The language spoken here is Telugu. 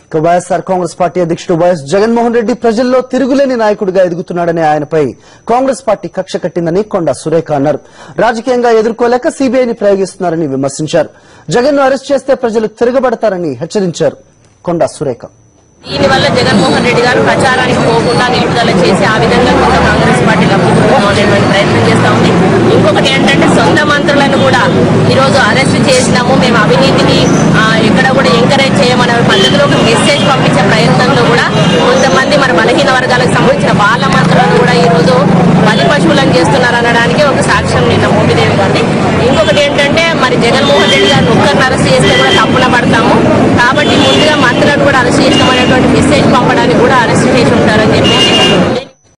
ఇక వైఎస్ఆర్ కాంగ్రెస్ పార్టీ అధ్యక్షుడు వైఎస్ జగన్మోహన్ రెడ్డి ప్రజల్లో తిరుగులేని నాయకుడిగా ఎదుగుతున్నాడని ఆయనపై కాంగ్రెస్ పార్టీ కక్ష కట్టిందని కొండా సురేఖ అన్నారు రాజకీయంగా ఎదుర్కోలేక సీబీఐని ప్రయోగిస్తున్నారని విమర్శించారు జగన్ ను అరెస్ట్ చేస్తే ప్రజలు తిరగబడతారని హెచ్చరించారు కొండా సురేఖ దీనివల్ల జగన్మోహన్ రెడ్డి గారు ప్రచారానికి పోకుండా నిలుపుదల చేసి ఆ విధంగా కొంత కాంగ్రెస్ పార్టీ లబ్ధి పొందుకోవాలనేటువంటి ప్రయత్నం చేస్తా ఉంది ఇంకొకటి ఏంటంటే సొంత మంత్రులను కూడా ఈరోజు అరెస్ట్ చేసినాము మేము అవినీతిని ఆ, ఎక్కడ కూడా ఎంకరేజ్ చేయమనే పద్ధతిలో ఒక మెసేజ్ పంపించే ప్రయత్నంలో కూడా కొంతమంది మన బలహీన వర్గాలకు సంబంధించిన వాళ్ళ మంత్రులను కూడా ఈ రోజు బలి పశువులను చేస్తున్నారు